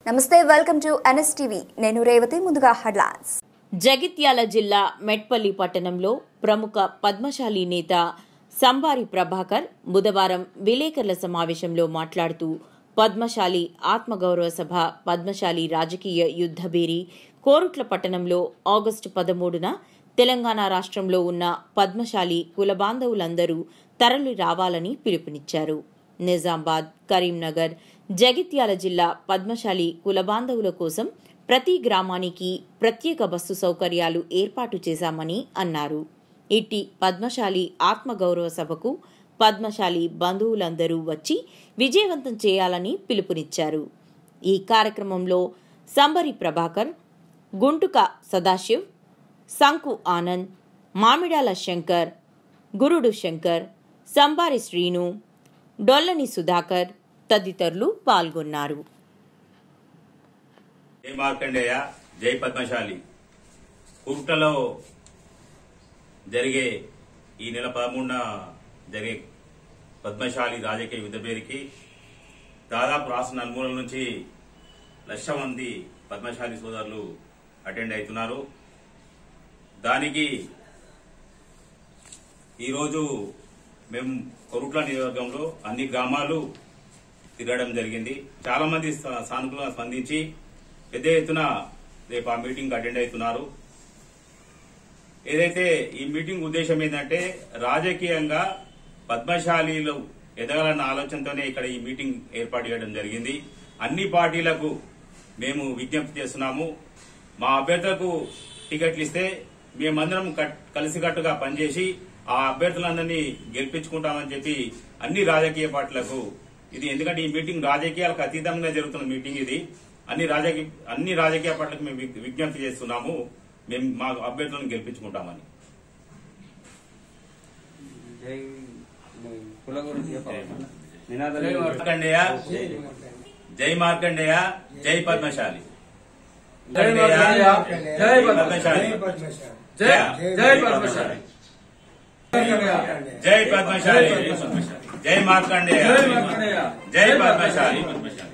నమస్తే welcome to NSTV నేను రేవతి ముందుగా హెడ్లైన్స్ జగిత్యాల జిల్లా మెట్పల్లి పట్టణంలో ప్రముఖ పద్మశాలి నేత సంబారి ప్రభాకర్ బుధవారం విలేకరుల సమావేశంలో మాట్లాడుతూ పద్మశాలి ఆత్మగౌరవ సభ పద్మశాలి రాజకీయ యుద్ధబేరి కోరుట్ల పట్టణంలో ఆగస్టు పదమూడున తెలంగాణ రాష్ట్రంలో ఉన్న పద్మశాలి కులబాంధవులందరూ తరలి రావాలని పిలుపునిచ్చారు నిజామాబాద్ కరీంనగర్ జగిత్యాల జిల్లా పద్మశాలి కులబాంధవుల కోసం ప్రతి గ్రామానికి ప్రత్యేక బస్సు సౌకర్యాలు ఏర్పాటు చేశామని అన్నారు ఇట్టి పద్మశాలి ఆత్మగౌరవ సభకు పద్మశాలి బంధువులందరూ వచ్చి విజయవంతం చేయాలని పిలుపునిచ్చారు ఈ కార్యక్రమంలో సంబరి ప్రభాకర్ గుంటుక సదాశివ్ సంకు ఆనంద్ మామిడాల శంకర్ గురుడు శంకర్ సంబారి శ్రీను డొల్లని సుధాకర్ తదితరులు పాల్గొన్నారు జై మార్కండేయ జై పద్మశాలి కురుటలో జరిగే ఈ నెల పదమూడున జరిగే పద్మశాలి రాజకీయ యుద్ధబేరికి దాదాపు రాష్ట్ర నలుమూలల నుంచి లక్ష మంది పద్మశాలి సోదరులు అటెండ్ అవుతున్నారు దానికి ఈరోజు మేము కొరుట్ల నియోజకవర్గంలో అన్ని గ్రామాలు తిరగడం జరిగింది చాలా మంది సా- సానుకూలంగా స్పందించి పెద్ద ఎత్తున రేపు ఆ మీటింగ్ అటెండ్ అవుతున్నారు ఏదైతే ఈ మీటింగ్ ఉద్దేశం ఏంటంటే రాజకీయంగా పద్మశాలీలు ఎదగాలన్న ఆలోచనతోనే ఇక్కడ ఈ మీటింగ్ ఏర్పాటు చేయడం జరిగింది అన్ని పార్టీలకు మేము విజ్ఞప్తి చేస్తున్నాము మా అభ్యర్థులకు టికెట్లు ఇస్తే మేమందరం కట్- కలిసికట్టుగా పనిచేసి ఆ అభ్యర్థులందరినీ గెలిపించుకుంటామని చెప్పి అన్ని రాజకీయ పార్టీలకు ఇది ఎందుకంటే ఈ మీటింగ్ రాజకీయాలకు అతీతంగా జరుగుతున్న మీటింగ్ ఇది అన్ని రాజకీయ అన్ని రాజకీయ పార్టీలకు మేము విజ్ఞ- విజ్ఞప్తి చేస్తున్నాము మేము మా అభ్యర్థులను గెలిపించుకుంటామని జై కుల గురించి చెప్పాలి నినాదాలు మార్కండేయ జై మార్కండేయ జై పద్మశాలి జై మార్కండేయ, జై పద్మశాలి జై జై పద్మశాలి జై పద్మశాలి జై మార్కండేయ జై మార్కండేయ జై పద్మశాలి